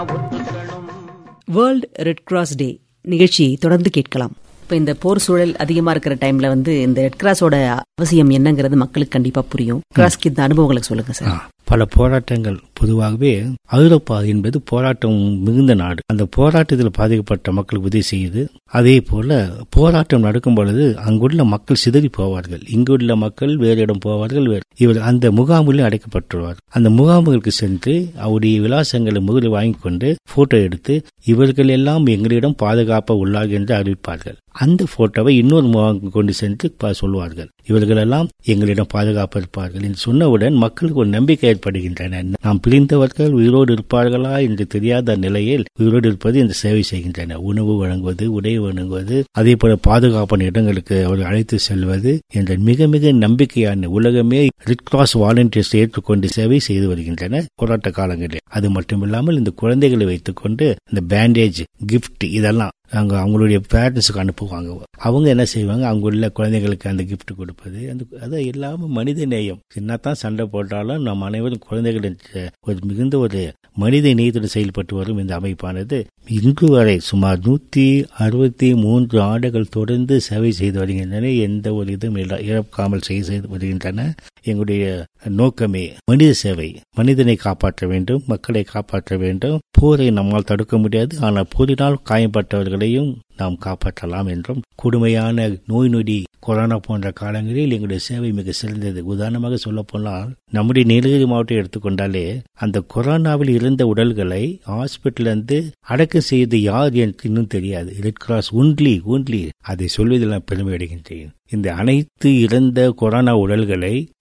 world red cross டே நிகழ்ச்சியை தொடர்ந்து கேட்கலாம் இப்போ இந்த போர் சூழல் அதிகமா இருக்கிற டைம்ல வந்து இந்த ரெட் கிராஸோட அவசியம் என்னங்கிறது மக்களுக்கு கண்டிப்பா புரியும் கிராஸ்க்கு இந்த அனுபவங்களை சொல்லுங்க சார் பல போராட்டங்கள் பொதுவாகவே ஐரோப்பா என்பது போராட்டம் மிகுந்த நாடு அந்த போராட்டத்தில் பாதிக்கப்பட்ட மக்களுக்கு உதவி செய்யுது அதே போல போராட்டம் நடக்கும் பொழுது அங்குள்ள மக்கள் சிதறி போவார்கள் இங்குள்ள மக்கள் வேறு இடம் போவார்கள் வேறு இவர் அந்த முகாமிலும் அடைக்கப்பட்டுருவார் அந்த முகாம்களுக்கு சென்று அவருடைய விலாசங்களை முதலில் வாங்கி கொண்டு போட்டோ எடுத்து இவர்கள் எல்லாம் எங்களிடம் பாதுகாப்பாக உள்ளார்கள் என்று அறிவிப்பார்கள் அந்த போட்டோவை இன்னொரு முகாம் கொண்டு சென்று சொல்வார்கள் இவர்களெல்லாம் எங்களிடம் பாதுகாப்பு இருப்பார்கள் என்று சொன்னவுடன் மக்களுக்கு ஒரு நம்பிக்கை ஏற்படுகின்றன நாம் பிரிந்தவர்கள் உயிரோடு இருப்பார்களா என்று தெரியாத நிலையில் உயிரோடு இருப்பது இந்த சேவை செய்கின்றன உணவு வழங்குவது உடை வழங்குவது அதே போல பாதுகாப்பான இடங்களுக்கு அவர்கள் அழைத்து செல்வது என்ற மிக மிக நம்பிக்கையான உலகமே ரெட் கிராஸ் வாலண்டியர்ஸ் ஏற்றுக்கொண்டு சேவை செய்து வருகின்றன போராட்ட காலங்களில் அது மட்டுமில்லாமல் இந்த குழந்தைகளை வைத்துக்கொண்டு இந்த பேண்டேஜ் கிஃப்ட் இதெல்லாம் அங்க அவங்களுடைய பேரண்ட்ஸுக்கு அனுப்புவாங்க அவங்க என்ன செய்வாங்க அவங்க உள்ள குழந்தைங்களுக்கு அந்த கிஃப்ட் கொடுப்பது அந்த அது எல்லாமே மனித நேயம் என்னத்தான் சண்டை போட்டாலும் நம் அனைவரும் குழந்தைகளின் ஒரு மிகுந்த ஒரு மனித நேயத்துடன் செயல்பட்டு வரும் இந்த அமைப்பானது இன்று வரை சுமார் நூத்தி அறுபத்தி மூன்று ஆண்டுகள் தொடர்ந்து சேவை செய்து வருகின்றன எந்த ஒரு இதுவும் இழக்காமல் செய்து வருகின்றன எங்களுடைய நோக்கமே மனித சேவை மனிதனை காப்பாற்ற வேண்டும் மக்களை காப்பாற்ற வேண்டும் போரை நம்மால் தடுக்க முடியாது ஆனால் போரினால் காயப்பட்டவர்களையும் நாம் காப்பாற்றலாம் என்றும் கொடுமையான நோய் நொடி கொரோனா போன்ற காலங்களில் எங்களுடைய சேவை மிக சிறந்தது உதாரணமாக சொல்ல போனால் நம்முடைய நீலகிரி மாவட்டம் எடுத்துக்கொண்டாலே அந்த கொரோனாவில் இருந்த உடல்களை ஹாஸ்பிட்டலிருந்து அடக்கம் செய்து யார் எனக்கு இன்னும் தெரியாது ரெட் கிராஸ் ஒன்லி ஒன்லி அதை சொல்வதில் நான் பெருமை அடைகின்றேன் இந்த அனைத்து இறந்த கொரோனா உடல்களை